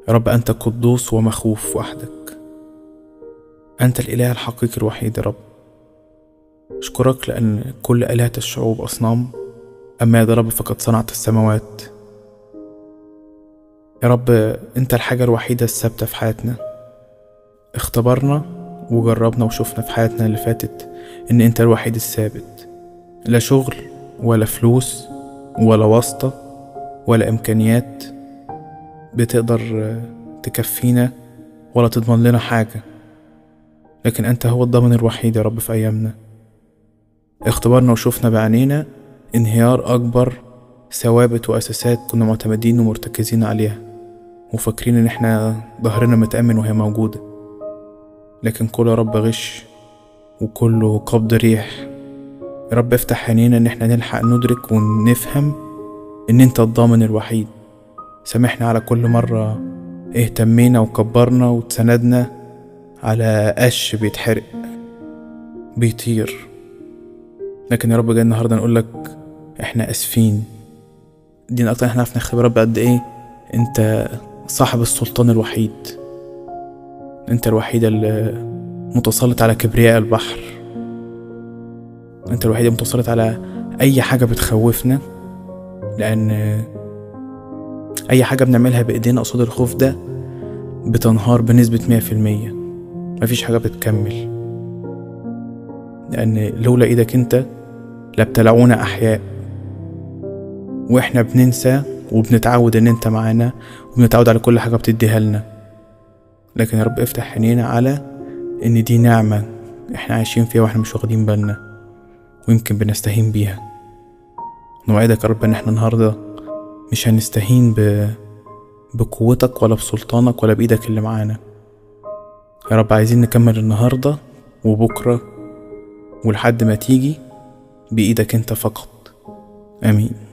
يا رب أنت قدوس ومخوف وحدك أنت الإله الحقيقي الوحيد يا رب أشكرك لأن كل آلهة الشعوب أصنام أما يا رب فقد صنعت السماوات يا رب أنت الحاجة الوحيدة الثابتة في حياتنا اختبرنا وجربنا وشفنا في حياتنا اللي فاتت إن أنت الوحيد الثابت لا شغل ولا فلوس ولا واسطة ولا إمكانيات بتقدر تكفينا ولا تضمن لنا حاجة لكن أنت هو الضامن الوحيد يا رب في أيامنا اختبرنا وشفنا بعينينا انهيار أكبر ثوابت وأساسات كنا معتمدين ومرتكزين عليها وفاكرين إن احنا ظهرنا متأمن وهي موجودة لكن كله يا رب غش وكله قبض ريح يا رب افتح عينينا إن احنا نلحق ندرك ونفهم إن أنت الضامن الوحيد سامحنا على كل مرة اهتمينا وكبرنا وتسندنا على قش بيتحرق بيطير لكن يا رب جاي النهاردة نقولك احنا اسفين دي اكتر احنا عرفنا نختبر رب قد ايه انت صاحب السلطان الوحيد انت الوحيد المتسلط على كبرياء البحر انت الوحيد المتسلط على اي حاجة بتخوفنا لان اي حاجة بنعملها بايدينا قصاد الخوف ده بتنهار بنسبة مية في المية مفيش حاجة بتكمل لأن لولا إيدك أنت لابتلعونا أحياء وإحنا بننسى وبنتعود إن أنت معانا وبنتعود على كل حاجة بتديها لنا لكن يا رب افتح عينينا على إن دي نعمة إحنا عايشين فيها وإحنا مش واخدين بالنا ويمكن بنستهين بيها نوعدك يا رب إن إحنا النهاردة مش هنستهين ب... بقوتك ولا بسلطانك ولا بإيدك اللي معانا يا رب عايزين نكمل النهاردة وبكرة ولحد ما تيجي بإيدك أنت فقط آمين